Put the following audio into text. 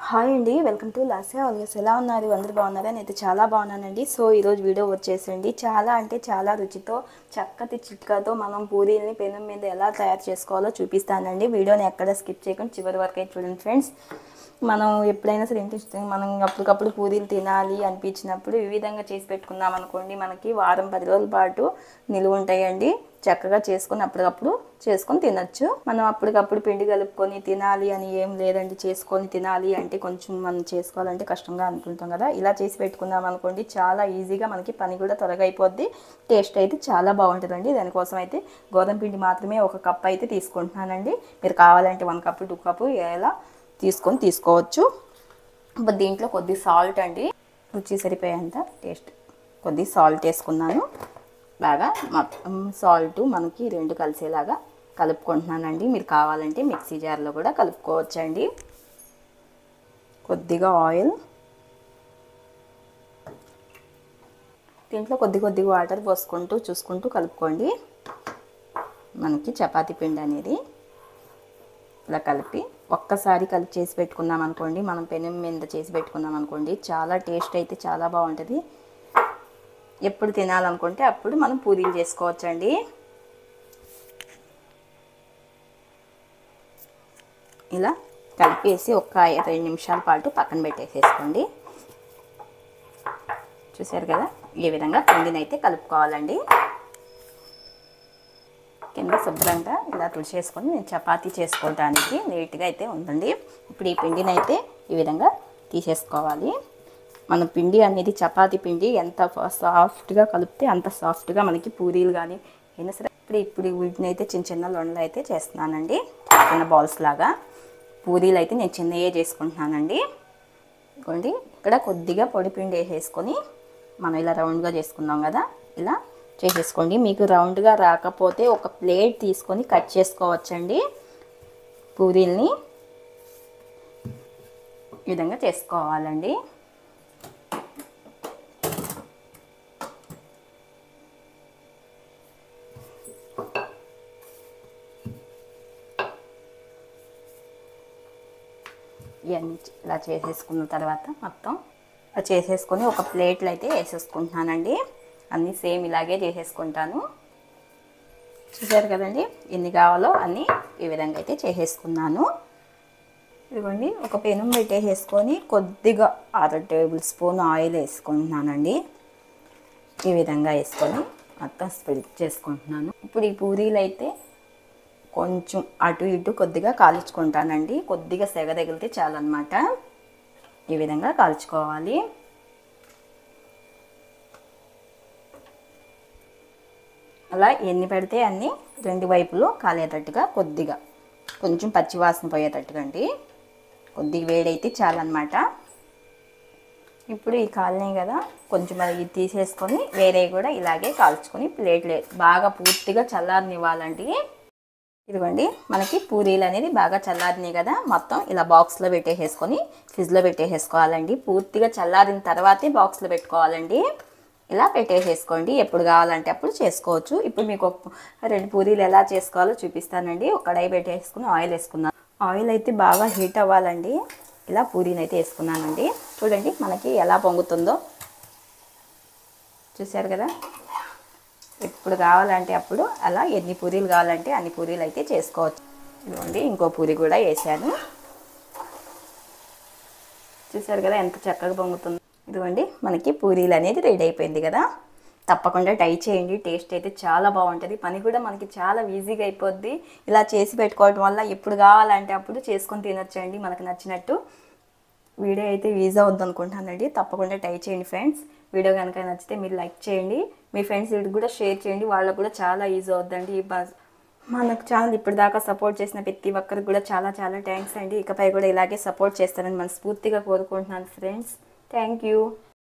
hi అండి welcome to Lasya ఆల్గస్ ఎలా ఉన్నారు అందరూ బాగున్నారా నేనైతే చాలా బాగున్నానండి సో ఈరోజు వీడియో వచ్చేసండి చాలా అంటే చాలా రుచితో చక్కటి చిట్కాతో మనం పూరీల్ని పెనం మీద ఎలా తయారు చేసుకోవాలో చూపిస్తానండి వీడియోని ఎక్కడ స్కిప్ చేయకుండా చివరి వరకు అయితే చూడండి ఫ్రెండ్స్ మనం ఎప్పుడైనా సరే ఇంట్రెస్ట్ మనం అప్పటికప్పుడు పూరీలు తినాలి అనిపించినప్పుడు ఈ విధంగా చేసి పెట్టుకున్నాం అనుకోండి మనకి వారం పది రోజుల పాటు నిలువ ఉంటాయండి చక్కగా చేసుకొని అప్పటికప్పుడు చేసుకొని తినొచ్చు మనం అప్పటికప్పుడు పిండి కలుపుకొని తినాలి అని ఏం లేదండి చేసుకొని తినాలి అంటే కొంచెం మనం చేసుకోవాలంటే కష్టంగా అనుకుంటాం కదా ఇలా చేసి పెట్టుకున్నాం అనుకోండి చాలా ఈజీగా మనకి పని కూడా త్వరగా అయిపోద్ది టేస్ట్ అయితే చాలా బాగుంటుందండి దానికోసం అయితే గోధుమ పిండి మాత్రమే ఒక కప్ అయితే తీసుకుంటున్నానండి మీరు కావాలంటే వన్ కప్ టూ కప్ ఎలా తీసుకొని తీసుకోవచ్చు ఇప్పుడు దీంట్లో కొద్ది సాల్ట్ అండి రుచి సరిపోయేంత టేస్ట్ కొద్ది సాల్ట్ వేసుకున్నాను బాగా మొత్తం సాల్ట్ మనకి రెండు కలిసేలాగా కలుపుకుంటున్నానండి మీరు కావాలంటే మిక్సీ జార్లో కూడా కలుపుకోవచ్చండి కొద్దిగా ఆయిల్ దీంట్లో కొద్ది కొద్దిగా వాటర్ పోసుకుంటూ చూసుకుంటూ కలుపుకోండి మనకి చపాతీ పిండి అనేది ఇలా కలిపి ఒక్కసారి కలిపి చేసి పెట్టుకున్నాం అనుకోండి మనం పెనం మీద చేసి పెట్టుకున్నాం అనుకోండి చాలా టేస్ట్ అయితే చాలా బాగుంటుంది ఎప్పుడు తినాలనుకుంటే అప్పుడు మనం పూరీలు చేసుకోవచ్చండి ఇలా కలిపేసి ఒక రెండు నిమిషాల పాటు పక్కన పెట్టేసేసుకోండి చూసారు కదా ఈ విధంగా పిండిని అయితే కలుపుకోవాలండి కింద శుభ్రంగా ఇలా తుడిచేసుకొని నేను చపాతీ చేసుకోవడానికి నీట్గా అయితే ఉందండి ఇప్పుడు ఈ పిండిని అయితే ఈ విధంగా తీసేసుకోవాలి మన పిండి అనేది చపాతీ పిండి ఎంత సాఫ్ట్గా కలిపితే అంత సాఫ్ట్గా మనకి పూరీలు కానీ అయినా సరే ఇప్పుడు ఇప్పుడు వీటిని అయితే చిన్న చిన్న లొండలు అయితే చేస్తున్నానండి చిన్న బాల్స్ లాగా పూరీలు అయితే నేను చిన్నయే చేసుకుంటున్నానండి ఇదిగోండి ఇక్కడ కొద్దిగా పొడి పిండి వేసేసుకొని మనం ఇలా రౌండ్గా చేసుకున్నాం కదా ఇలా చేసేసుకోండి మీకు రౌండ్గా రాకపోతే ఒక ప్లేట్ తీసుకొని కట్ చేసుకోవచ్చండి పూరీల్ని ఈ విధంగా చేసుకోవాలండి ఇవన్నీ ఇలా చేసేసుకున్న తర్వాత మొత్తం ఇలా చేసేసుకొని ఒక ప్లేట్లో అయితే వేసేసుకుంటున్నానండి అన్నీ సేమ్ ఇలాగే చేసేసుకుంటాను చూసారు కదండి ఎన్ని కావాలో అన్నీ ఈ విధంగా అయితే చేసేసుకున్నాను ఇదిగోండి ఒక పెనం పెట్టేసేసుకొని కొద్దిగా అర టేబుల్ స్పూన్ ఆయిల్ వేసుకుంటున్నానండి ఈ విధంగా వేసుకొని మొత్తం స్ప్రెడ్ చేసుకుంటున్నాను ఇప్పుడు ఈ పూరీలు అయితే కొంచెం అటు ఇటు కొద్దిగా కాల్చుకుంటానండి కొద్దిగా సెగ తగిలితే చాలన్నమాట ఈ విధంగా కాల్చుకోవాలి అలా ఎన్ని పెడితే అన్ని రెండు వైపులు కాలేటట్టుగా కొద్దిగా కొంచెం పచ్చివాసన పోయేటట్టుగా అండి కొద్దిగా వేడైతే చాలన్నమాట ఇప్పుడు ఈ కాలనీ కదా కొంచెం అది తీసేసుకొని వేరే కూడా ఇలాగే కాల్చుకొని ప్లేట్లు బాగా పూర్తిగా చల్లారనివ్వాలండి ఇదిగోండి మనకి పూరీలు అనేది బాగా చల్లారినాయి కదా మొత్తం ఇలా బాక్స్లో పెట్టేసేసుకొని ఫ్రిడ్జ్లో పెట్టేసేసుకోవాలండి పూర్తిగా చల్లారిన తర్వాతే బాక్స్లో పెట్టుకోవాలండి ఇలా పెట్టేసేసుకోండి ఎప్పుడు కావాలంటే అప్పుడు చేసుకోవచ్చు ఇప్పుడు మీకు ఒక రెండు పూరీలు ఎలా చేసుకోవాలో చూపిస్తానండి ఒక కడాయి పెట్టేసుకుని ఆయిల్ వేసుకున్నాను ఆయిల్ అయితే బాగా హీట్ అవ్వాలండి ఇలా పూరీని అయితే వేసుకున్నానండి చూడండి మనకి ఎలా పొంగుతుందో చూశారు కదా ఎప్పుడు కావాలంటే అప్పుడు అలా ఎన్ని పూరీలు కావాలంటే అన్ని పూరీలు అయితే చేసుకోవచ్చు ఇదిగోండి ఇంకో పూరి కూడా వేసాను చూసారు కదా ఎంత చక్కగా పొంగుతుందో ఇదిగోండి మనకి పూరీలు అనేది రెడీ అయిపోయింది కదా తప్పకుండా ట్రై చేయండి టేస్ట్ అయితే చాలా బాగుంటుంది పని కూడా మనకి చాలా ఈజీగా అయిపోద్ది ఇలా చేసి పెట్టుకోవడం వల్ల ఎప్పుడు కావాలంటే అప్పుడు చేసుకొని తినొచ్చండి మనకు నచ్చినట్టు వీడియో అయితే ఈజీ అవుద్ది అనుకుంటానండి తప్పకుండా ట్రై చేయండి ఫ్రెండ్స్ వీడియో కనుక నచ్చితే మీరు లైక్ చేయండి మీ ఫ్రెండ్స్ కూడా షేర్ చేయండి వాళ్ళకు కూడా చాలా ఈజీ అవుద్దండి ఈ బస్ మనకు ఛానల్ ఇప్పటిదాకా సపోర్ట్ చేసిన ప్రతి ఒక్కరికి కూడా చాలా చాలా థ్యాంక్స్ అండి ఇకపై కూడా ఇలాగే సపోర్ట్ చేస్తారని మనస్ఫూర్తిగా కోరుకుంటున్నాను ఫ్రెండ్స్ థ్యాంక్ యూ